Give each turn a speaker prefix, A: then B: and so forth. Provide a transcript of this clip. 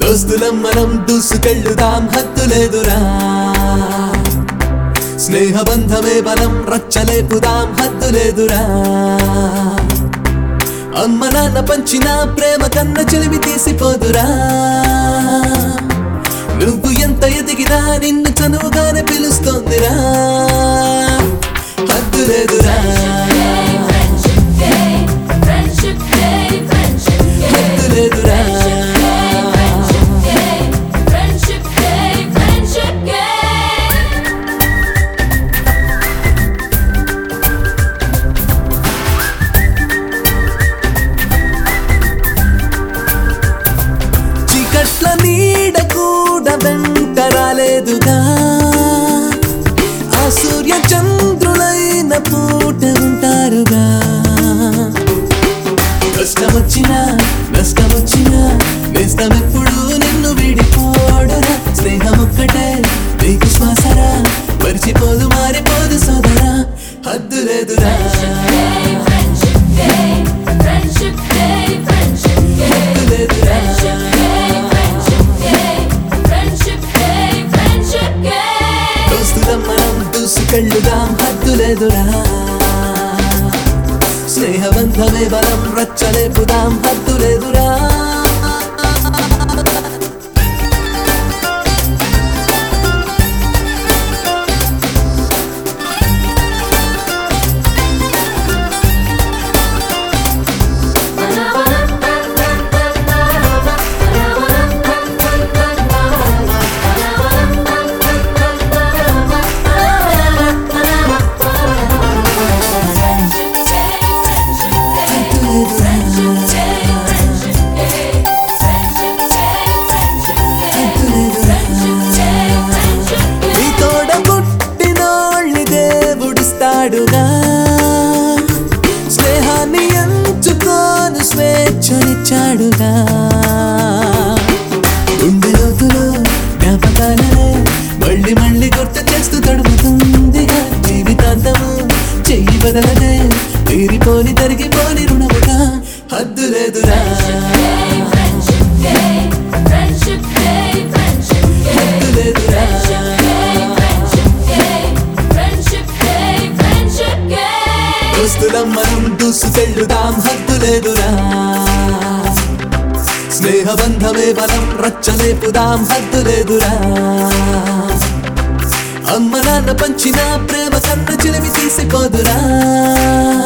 A: దోస్తులం మనం దూసుకెళ్ళుదాం హద్దులేదురా స్నేహబంధమే బలం రచ్చలేపుదాం హద్దులేదురా అమ్మ నాన్న పంచిన ప్రేమ కన్న చెలిమి తీసిపోదురా నువ్వు ఎంత ఎదిగినా నిన్ను చనువుగానే పిలుస్తోందిరా హద్దులేదురా
B: Friendship day, friendship day, friendship day,
A: హద్దులేదురా
B: friendship day, friendship day, friendship day.
A: చీకట్ల నీడ కూడా వెంట రాలేదుగా ఆ సూర్య చంద్రులైన పూట ఉంటారుగా కష్టం వచ్చినా నష్టం వచ్చినా నేస్తం ఎప్పుడు నిన్ను విడిపోడురా స్నేహం ఒక్కటే నీకు శ్వాసరా మరిచిపోదు మారిపోదు సోదరా హద్దు లేదురా
B: Friendship day, friendship day, friendship day,
A: హద్దు లేదురా
B: friendship day, friendship day, friendship day.
A: దోస్తులం మనం దూసుకెళ్ళుదాం హద్దు లేదురా స్నేహబంధమే బలం రచ్చలేపుదాం హద్దు లేదురా
B: Friendship day, friendship day, friendship day, friendship day, friendship day, friendship day, friendship day, friendship day.
A: నీ తోడ పుట్టినోళ్ళి దేవుడిస్తాడుగా స్నేహాన్ని ఎంచుకోను స్వేచ్ఛనిచ్చాడుగా గుండె లోతులో జ్ఞాపకాలనే మళ్ళీ మళ్ళీ గుర్తు చేస్తూ తడుముతుందిగా జీవితాంతము చెయ్యి బదలనే తీరిపోని తరిగిపోని రుణముగా హద్దు లేదురా
B: Friendship day, friendship day, friendship day,
A: హద్దు లేదురా
B: friendship day, friendship day, friendship day.
A: దోస్తులం మనం దూసుకెళ్ళుదాం హద్దు లేదురా స్నేహబంధమే బలం రచ్చలేపుదాం హద్దు లేదురా అమ్మ నాన్న పంచిన ప్రేమ కన్న చిలిమి తీసిపోదురా